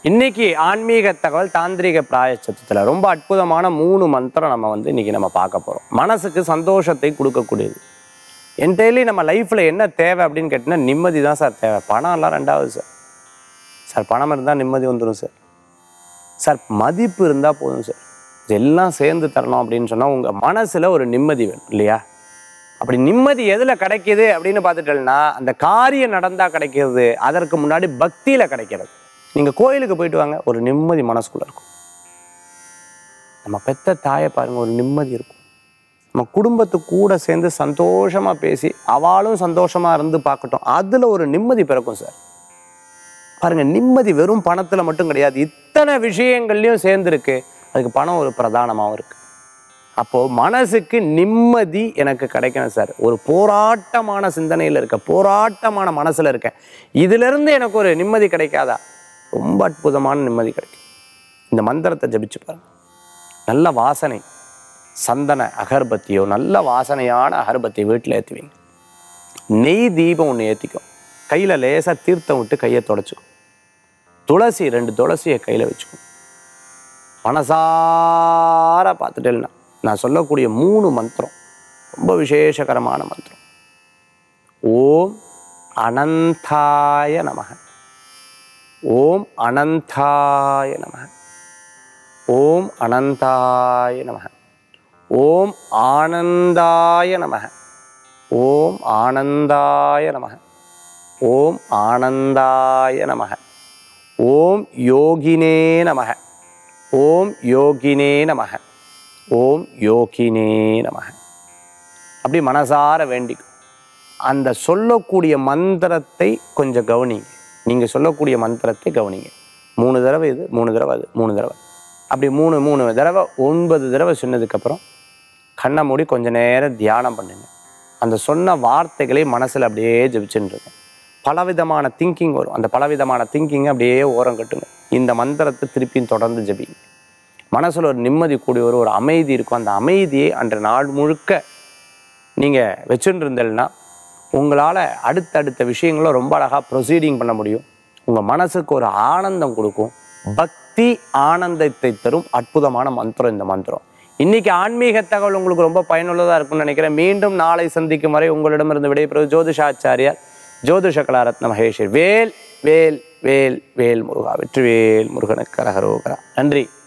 இன்னைக்கு ஆன்மீக தகவல் தாந்திரிக பிராயச்சத்தத்தில் ரொம்ப அற்புதமான மூணு மந்திரம் நம்ம வந்து இன்னைக்கு நம்ம பார்க்க போகிறோம் மனசுக்கு சந்தோஷத்தை கொடுக்கக்கூடியது என்டையர்லி நம்ம லைஃப்பில் என்ன தேவை அப்படின்னு கேட்டிங்கன்னா நிம்மதி தான் சார் தேவை பணம் எல்லாம் ரெண்டாவது சார் சார் பணம் இருந்தால் நிம்மதி வந்துடும் சார் சார் மதிப்பு இருந்தால் போதும் சார் இதெல்லாம் சேர்ந்து தரணும் அப்படின்னு சொன்னால் உங்கள் மனசில் ஒரு நிம்மதி வேணும் இல்லையா அப்படி நிம்மதி எதில் கிடைக்கிது அப்படின்னு பார்த்துட்டோம்னா அந்த காரியம் நடந்தால் கிடைக்கிறது அதற்கு முன்னாடி பக்தியில் கிடைக்கிறது நீங்கள் கோயிலுக்கு போயிட்டு வாங்க ஒரு நிம்மதி மனசுக்குள்ளே இருக்கும் நம்ம பெத்த தாயை பாருங்க ஒரு நிம்மதி இருக்கும் நம்ம குடும்பத்து கூட சேர்ந்து சந்தோஷமாக பேசி அவளும் சந்தோஷமாக இருந்து பார்க்கட்டும் அதில் ஒரு நிம்மதி பிறக்கும் சார் பாருங்க நிம்மதி வெறும் பணத்தில் மட்டும் கிடையாது இத்தனை விஷயங்கள்லையும் சேர்ந்துருக்கு அதுக்கு பணம் ஒரு பிரதானமாகவும் இருக்கு அப்போது மனசுக்கு நிம்மதி எனக்கு கிடைக்கணும் சார் ஒரு போராட்டமான சிந்தனையில் இருக்க போராட்டமான மனசில் இருக்கேன் இதிலிருந்து எனக்கு ஒரு நிம்மதி கிடைக்காதா ரொம்ப அற்புதமான நிம்மதி கிடைக்கும் இந்த மந்திரத்தை ஜபிச்சு பாருங்க நல்ல வாசனை சந்தன அகர்பத்தியோ நல்ல வாசனையான அகர்பத்தி வீட்டில் ஏற்றுவீங்க நெய் தீபம் ஒன்று ஏற்றிக்கும் கையில் லேசாக தீர்த்தம் விட்டு கையை தொடச்சிக்கும் துளசி ரெண்டு துளசியை கையில் வச்சுக்கும் மனசார பார்த்துட்டேன்னா நான் சொல்லக்கூடிய மூணு மந்திரம் ரொம்ப விசேஷகரமான மந்திரம் ஓம் அனந்தாய நமக ஓம் அனந்தாய நமக ஓம் அனந்தாய நமக ஓம் ஆனந்தாய நமக ஓம் ஆனந்தாய நமக ஓம் ஆனந்தாய நமக ஓம் யோகினே நமக ஓம் யோகினே நமக ஓம் யோகினே நமக அப்படி மனசார வேண்டிக்கும் அந்த சொல்லக்கூடிய மந்திரத்தை கொஞ்சம் கவனிங்க நீங்கள் சொல்லக்கூடிய மந்திரத்தை கவனிங்க மூணு தடவை இது மூணு தடவை அது மூணு தடவை அப்படி மூணு மூணு தடவை ஒன்பது தடவை சொன்னதுக்கப்புறம் கண்ணை மூடி கொஞ்ச நேரம் தியானம் பண்ணுங்க அந்த சொன்ன வார்த்தைகளை மனசில் அப்படியே ஜெபிச்சுட்டு இருக்கேன் பலவிதமான திங்கிங் வரும் அந்த பலவிதமான திங்கிங்கை அப்படியே ஓரம் கட்டுங்க இந்த மந்திரத்தை திருப்பியும் தொடர்ந்து ஜெபிங்க மனசில் ஒரு நிம்மதி கூடி வரும் ஒரு அமைதி இருக்கும் அந்த அமைதியை அன்று நாள் முழுக்க நீங்கள் வச்சுட்டு இருந்தீங்கன்னா உங்களால் அடுத்தடுத்த விஷயங்களை ரொம்ப அழகாக ப்ரொசீடிங் பண்ண முடியும் உங்கள் மனசுக்கு ஒரு ஆனந்தம் கொடுக்கும் பக்தி ஆனந்தத்தை தரும் அற்புதமான மந்திரம் இந்த மந்திரம் இன்னைக்கு ஆன்மீக தகவல் உங்களுக்கு ரொம்ப பயனுள்ளதாக இருக்கும்னு நினைக்கிறேன் மீண்டும் நாளை சந்திக்கும் வரை உங்களிடமிருந்து விடைபெறுவது ஜோதிஷாச்சாரியார் ஜோதிஷ கலாரத்ன மகேஷர் வேல் வேல் வேல் வேல் முருகா வெற்றிவேல் முருகனுக்கு கரகரோகரா நன்றி